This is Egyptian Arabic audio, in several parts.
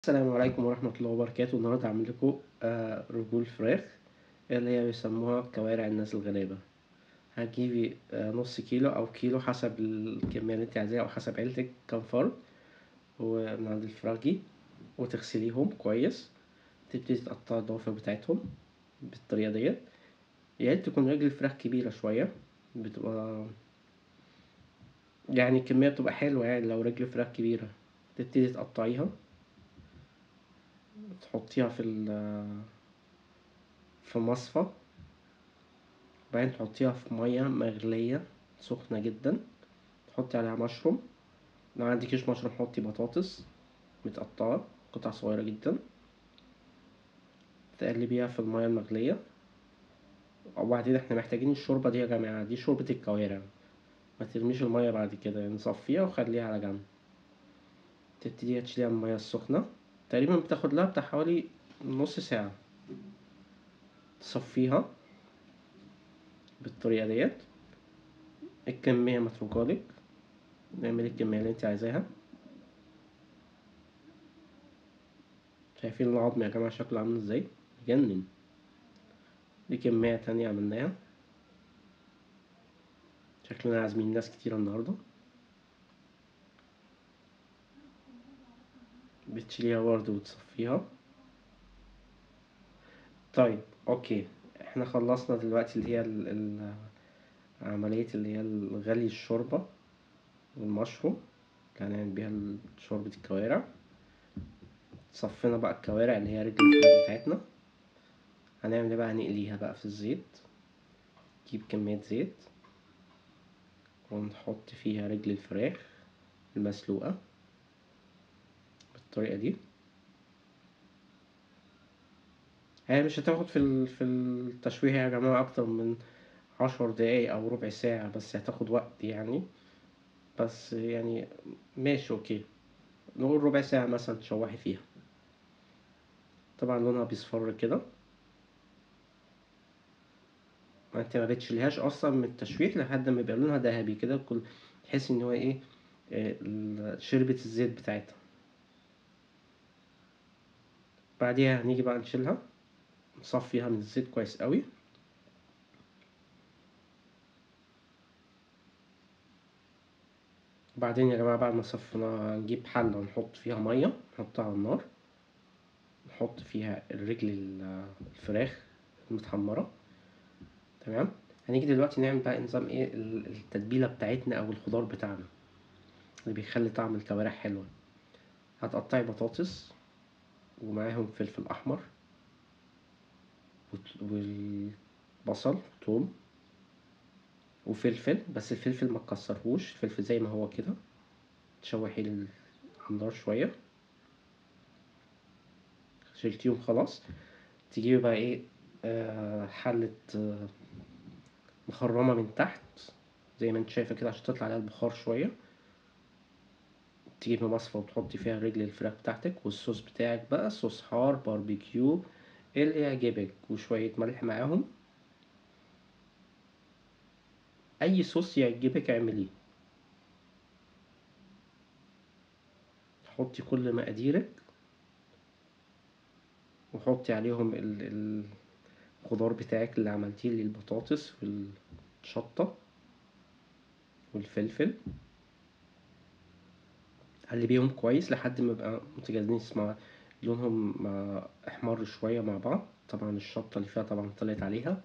السلام عليكم ورحمة الله وبركاته النهاردة هعمل لكم آه رجول فراخ اللي هي بيسموها كوارع الناس الغلابة هتجيبي آه نص كيلو أو كيلو حسب الكمية اللي انت عايزاها أو حسب عيلتك كام فرد ومن عند الفراخ دي وتغسليهم كويس تبتدي تقطعي الضوافر بتاعتهم بالطريقة ديت يا ريت تكون رجل الفراخ كبيرة شوية بتبقى يعني الكمية بتبقى حلوة يعني لو رجل فراخ كبيرة تبتدي تقطعيها تحطيها في ال في مصفى بعدين تحطيها في مية مغلية سخنة جدا تحطي عليها مشروم لو معندكيش مشروم حطي بطاطس متقطعة قطع صغيرة جدا تقلبيها في المية المغلية وبعدين احنا محتاجين الشوربة دي يا جماعة دي شوربة الكوارع ما ترميش المية بعد كده يعني صفيها وخليها على جنب تبتدي تشيليها من المية السخنة تقريبا بتاخد لها بتاع حوالي نص ساعة تصفيها بالطريقة ديت الكمية متروكالك اعملي الكمية اللي انت عايزاها شايفين العظم يا جماعة شكله عامل ازاي يجنن دي كمية تانية عملناها شكلنا عازمين ناس كتيرة النهاردة بتشيليها برضه وتصفيها طيب اوكي احنا خلصنا دلوقتي اللي هي ال ال عملية اللي هي غلي الشوربة والمشروم اللي هنعمل بيها شوربة الكوارع صفينا بقى الكوارع اللي هي رجل الفراخ بتاعتنا هنعمل ايه بقى هنقليها بقى في الزيت نجيب كمية زيت ونحط فيها رجل الفراخ المسلوقة بالطريقة دي هي مش هتاخد في في التشويه يا جماعة أكتر من عشر دقايق أو ربع ساعة بس هتاخد وقت يعني بس يعني ماشي أوكي نقول ربع ساعة مثلا تشوحي فيها طبعا لونها بيصفر كده ما انت ما بتشيلهاش اصلا من التشويح لحد ما يبقى لونها ذهبي كده كل تحس ان هو ايه شربت الزيت بتاعتها بعديها هنيجي بقى نشيلها نصفيها من الزيت كويس قوي بعدين يا جماعة بعد ما صفيناها نجيب حلة ونحط فيها مية نحطها على النار نحط فيها الرجل الفراخ المتحمرة تمام هنيجي دلوقتي نعمل بقى نظام ايه التتبيلة بتاعتنا او الخضار بتاعنا اللي بيخلي طعم الكوارع حلوة هتقطعي بطاطس ومعاهم فلفل احمر والبصل توم وفلفل بس الفلفل ما تكسرهوش الفلفل زي ما هو كده تشوحيه على النار شويه شلتيهم خلاص تجيبي بقى ايه آه حلة آه مخرمة من تحت زي ما انت شايفة كده عشان تطلع عليها البخار شوية تجيبي مصفى وتحطي فيها رجل الفراخ بتاعتك والصوص بتاعك بقى صوص حار باربيكيو اللي يعجبك وشوية ملح معاهم أي صوص يعجبك اعمليه حطي كل مقاديرك وحطي عليهم الخضار بتاعك اللي عملتيه للبطاطس والشطة والفلفل قلبيهم كويس لحد ما يبقى متجانسين مع لونهم احمر شوية مع بعض طبعا الشطة اللي فيها طبعا طلعت عليها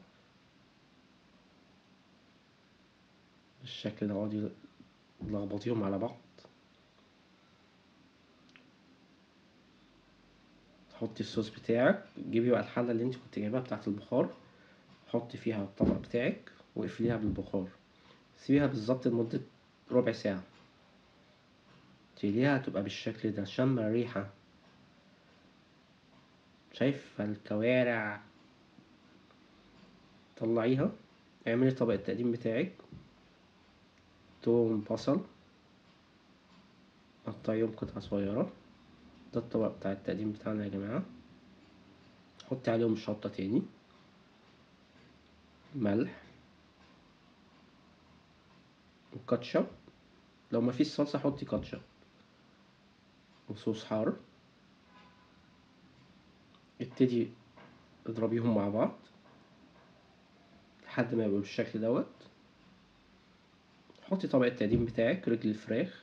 بالشكل ده اقعدي لخبطيهم على بعض حطي الصوص بتاعك جيبي بقى الحلة اللي انت كنت جايباها بتاعة البخار حطي فيها الطبق بتاعك واقفليها بالبخار سيبيها بالظبط لمدة ربع ساعة تشيليها هتبقى بالشكل ده شم الريحة شايفة الكوارع طلعيها اعملي طبق التقديم بتاعك توم بصل قطعيهم قطع صغيرة ده الطبق بتاع التقديم بتاعنا يا جماعة حطي عليهم شطة تاني ملح وكاتشب لو مفيش صلصة حطي كاتشب وصوص حار ابتدي اضربيهم مع بعض لحد ما يبقوا بالشكل دوت حطي طبق التقديم بتاعك رجل الفراخ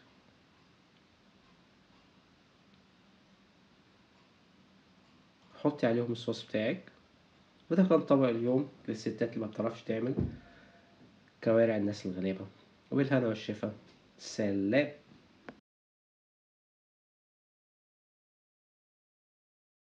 حطي عليهم الصوص بتاعك وده كان طبق اليوم للستات اللي ما بتعرفش تعمل كوارع الناس الغلابة وبالهنا والشفا سلام